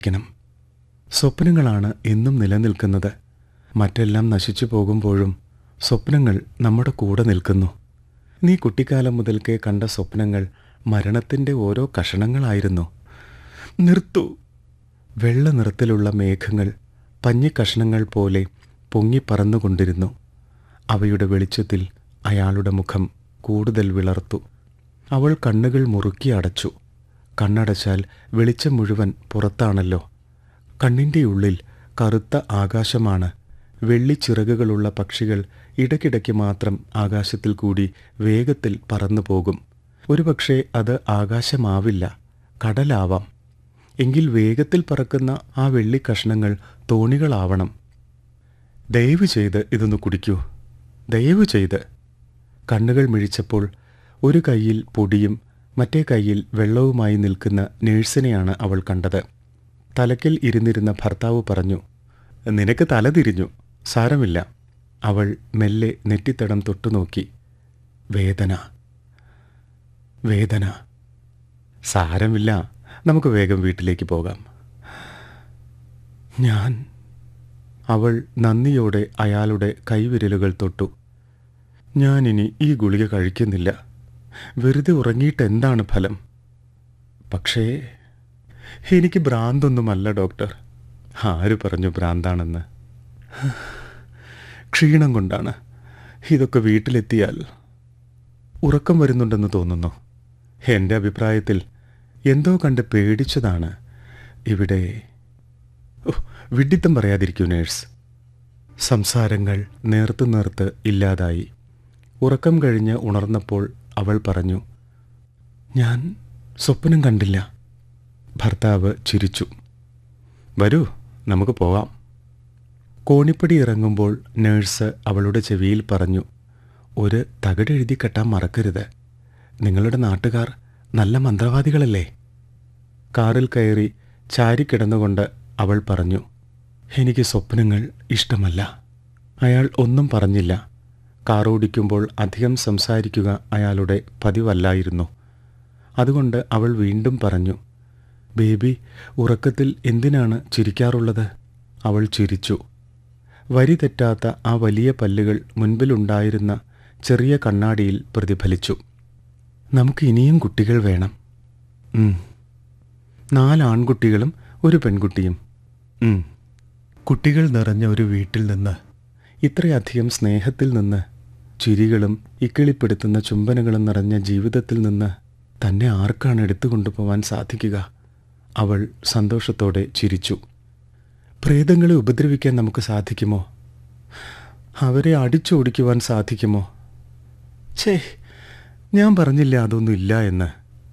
ക്കണം സ്വപ്നങ്ങളാണ് എന്നും നിലനിൽക്കുന്നത് മറ്റെല്ലാം നശിച്ചു പോകുമ്പോഴും സ്വപ്നങ്ങൾ നമ്മുടെ കൂടെ നിൽക്കുന്നു നീ കുട്ടിക്കാലം മുതൽക്കേ കണ്ട സ്വപ്നങ്ങൾ മരണത്തിൻ്റെ ഓരോ കഷണങ്ങളായിരുന്നു നിർത്തൂ വെള്ള നിറത്തിലുള്ള മേഘങ്ങൾ പഞ്ഞിക്കഷണങ്ങൾ പോലെ പൊങ്ങിപ്പറന്നുകൊണ്ടിരുന്നു അവയുടെ വെളിച്ചത്തിൽ അയാളുടെ മുഖം കൂടുതൽ വിളർത്തു അവൾ കണ്ണുകൾ മുറുക്കി അടച്ചു കണ്ണടച്ചാൽ വെളിച്ചം മുഴുവൻ പുറത്താണല്ലോ കണ്ണിൻ്റെ ഉള്ളിൽ കറുത്ത ആകാശമാണ് വെള്ളിച്ചിറകുകളുള്ള പക്ഷികൾ ഇടയ്ക്കിടയ്ക്ക് മാത്രം ആകാശത്തിൽ കൂടി വേഗത്തിൽ പറന്നു പോകും ഒരുപക്ഷെ അത് ആകാശമാവില്ല കടലാവാം എങ്കിൽ വേഗത്തിൽ പറക്കുന്ന ആ വെള്ളിക്കഷ്ണങ്ങൾ തോണികളാവണം ദയവ് ചെയ്ത് ഇതൊന്ന് കുടിക്കൂ ദയവ് ചെയ്ത് കണ്ണുകൾ മിഴിച്ചപ്പോൾ ഒരു കൈയിൽ പൊടിയും മറ്റേ കൈയിൽ വെള്ളവുമായി നിൽക്കുന്ന നേഴ്സിനെയാണ് അവൾ കണ്ടത് തലയ്ക്കൽ ഇരുന്നിരുന്ന ഭർത്താവ് പറഞ്ഞു നിനക്ക് തല തിരിഞ്ഞു സാരമില്ല അവൾ മെല്ലെ നെറ്റിത്തടം തൊട്ടുനോക്കി വേദന വേദന സാരമില്ല നമുക്ക് വേഗം വീട്ടിലേക്ക് പോകാം ഞാൻ അവൾ നന്ദിയോടെ അയാളുടെ കൈവിരലുകൾ തൊട്ടു ഞാനിനി ഈ ഗുളിക കഴിക്കുന്നില്ല വെറുതെ ഉറങ്ങിയിട്ട് എന്താണ് ഫലം പക്ഷേ എനിക്ക് ഭ്രാന്തൊന്നുമല്ല ഡോക്ടർ ആര് പറഞ്ഞു ഭ്രാന്താണെന്ന് ക്ഷീണം കൊണ്ടാണ് ഇതൊക്കെ വീട്ടിലെത്തിയാൽ ഉറക്കം വരുന്നുണ്ടെന്ന് തോന്നുന്നു എൻ്റെ അഭിപ്രായത്തിൽ എന്തോ കണ്ട് പേടിച്ചതാണ് ഇവിടെ ഓ, വിഡ്ഢിത്തം പറയാതിരിക്കൂ നേഴ്സ് സംസാരങ്ങൾ നേർത്ത് നേർത്ത് ഇല്ലാതായി ഉറക്കം കഴിഞ്ഞ് ഉണർന്നപ്പോൾ അവൾ പറഞ്ഞു ഞാൻ സ്വപ്നം കണ്ടില്ല ഭർത്താവ് ചിരിച്ചു വരൂ നമുക്ക് പോവാം കോണിപ്പടി ഇറങ്ങുമ്പോൾ നേഴ്സ് അവളുടെ ചെവിയിൽ പറഞ്ഞു ഒരു തകിടെഴുതി കെട്ടാൻ മറക്കരുത് നിങ്ങളുടെ നാട്ടുകാർ നല്ല മന്ത്രവാദികളല്ലേ കാറിൽ കയറി ചാരിക്കിടന്നുകൊണ്ട് അവൾ പറഞ്ഞു എനിക്ക് സ്വപ്നങ്ങൾ ഇഷ്ടമല്ല അയാൾ ഒന്നും പറഞ്ഞില്ല കാർ ഓടിക്കുമ്പോൾ അധികം സംസാരിക്കുക അയാളുടെ പതിവല്ലായിരുന്നു അതുകൊണ്ട് അവൾ വീണ്ടും പറഞ്ഞു ബേബി ഉറക്കത്തിൽ എന്തിനാണ് ചിരിക്കാറുള്ളത് അവൾ ചിരിച്ചു വരി തെറ്റാത്ത ആ വലിയ പല്ലുകൾ മുൻപിലുണ്ടായിരുന്ന ചെറിയ കണ്ണാടിയിൽ പ്രതിഫലിച്ചു നമുക്ക് ഇനിയും കുട്ടികൾ വേണം ഉം. നാല് ആൺകുട്ടികളും ഒരു പെൺകുട്ടിയും ഉം. കുട്ടികൾ നിറഞ്ഞ ഒരു വീട്ടിൽ നിന്ന് ഇത്രയധികം സ്നേഹത്തിൽ നിന്ന് ചിരികളും ഇക്കിളിപ്പെടുത്തുന്ന ചുംബനങ്ങളും നിറഞ്ഞ ജീവിതത്തിൽ നിന്ന് തന്നെ ആർക്കാണ് എടുത്തു കൊണ്ടുപോവാൻ സാധിക്കുക അവൾ സന്തോഷത്തോടെ ചിരിച്ചു പ്രേതങ്ങളെ ഉപദ്രവിക്കാൻ നമുക്ക് സാധിക്കുമോ അവരെ അടിച്ചോടിക്കുവാൻ സാധിക്കുമോ ഛേ ഞാൻ പറഞ്ഞില്ല അതൊന്നും ഇല്ല എന്ന്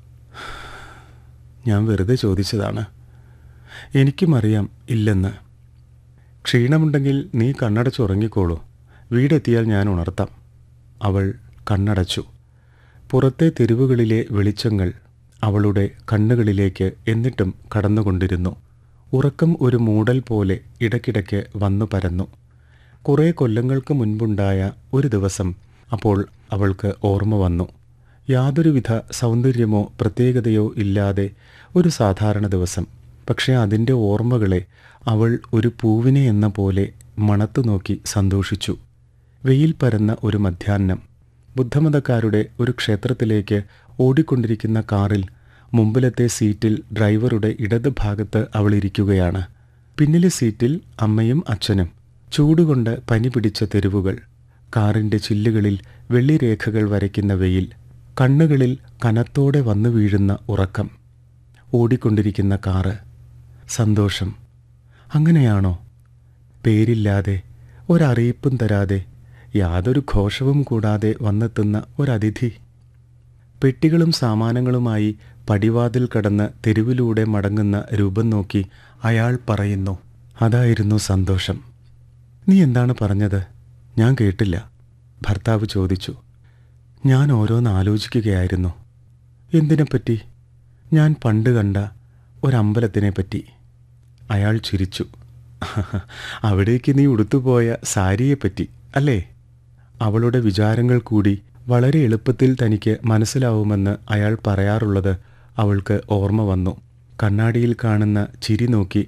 ഞാൻ വെറുതെ ചോദിച്ചതാണ് എനിക്കും അറിയാം ഇല്ലെന്ന് ക്ഷീണമുണ്ടെങ്കിൽ നീ കണ്ണടച്ചുറങ്ങിക്കോളൂ വീടെത്തിയാൽ ഞാൻ ഉണർത്താം അവൾ കണ്ണടച്ചു പുറത്തെ തെരുവുകളിലെ വെളിച്ചങ്ങൾ അവളുടെ കണ്ണുകളിലേക്ക് എന്നിട്ടും കടന്നുകൊണ്ടിരുന്നു ഉറക്കം ഒരു മൂടൽ പോലെ ഇടയ്ക്കിടയ്ക്ക് വന്നു പരന്നു കുറേ കൊല്ലങ്ങൾക്ക് മുൻപുണ്ടായ ഒരു ദിവസം അപ്പോൾ അവൾക്ക് ഓർമ്മ വന്നു യാതൊരുവിധ സൗന്ദര്യമോ പ്രത്യേകതയോ ഇല്ലാതെ ഒരു സാധാരണ ദിവസം പക്ഷേ അതിൻ്റെ ഓർമ്മകളെ അവൾ ഒരു പൂവിനെ എന്ന പോലെ മണത്തു നോക്കി സന്തോഷിച്ചു വെയിൽ പരന്ന ഒരു മധ്യാഹ്നം ബുദ്ധമതക്കാരുടെ ഒരു ക്ഷേത്രത്തിലേക്ക് ഓടിക്കൊണ്ടിരിക്കുന്ന കാറിൽ മുമ്പിലത്തെ സീറ്റിൽ ഡ്രൈവറുടെ ഇടത് ഭാഗത്ത് അവൾ ഇരിക്കുകയാണ് പിന്നിലെ സീറ്റിൽ അമ്മയും അച്ഛനും ചൂടുകൊണ്ട് പനി പിടിച്ച തെരുവുകൾ കാറിൻ്റെ ചില്ലുകളിൽ വെള്ളിരേഖകൾ വരയ്ക്കുന്ന വെയിൽ കണ്ണുകളിൽ കനത്തോടെ വന്നു വീഴുന്ന ഉറക്കം ഓടിക്കൊണ്ടിരിക്കുന്ന കാറ് സന്തോഷം അങ്ങനെയാണോ പേരില്ലാതെ ഒരറിയിപ്പും തരാതെ യാതൊരു ഘോഷവും കൂടാതെ വന്നെത്തുന്ന ഒരതിഥി പെട്ടികളും സാമാനങ്ങളുമായി പടിവാതിൽ കടന്ന് തെരുവിലൂടെ മടങ്ങുന്ന രൂപം നോക്കി അയാൾ പറയുന്നു അതായിരുന്നു സന്തോഷം നീ എന്താണ് പറഞ്ഞത് ഞാൻ കേട്ടില്ല ഭർത്താവ് ചോദിച്ചു ഞാൻ ഓരോന്ന് ആലോചിക്കുകയായിരുന്നു എന്തിനെപ്പറ്റി ഞാൻ പണ്ട് കണ്ട ഒരമ്പലത്തിനെ പറ്റി അയാൾ ചിരിച്ചു അവിടേക്ക് നീ ഉടുത്തുപോയ സാരിയെപ്പറ്റി അല്ലേ അവളുടെ വിചാരങ്ങൾ കൂടി വളരെ എളുപ്പത്തിൽ തനിക്ക് മനസ്സിലാവുമെന്ന് അയാൾ പറയാറുള്ളത് അവൾക്ക് ഓർമ്മ വന്നു കണ്ണാടിയിൽ കാണുന്ന ചിരി നോക്കി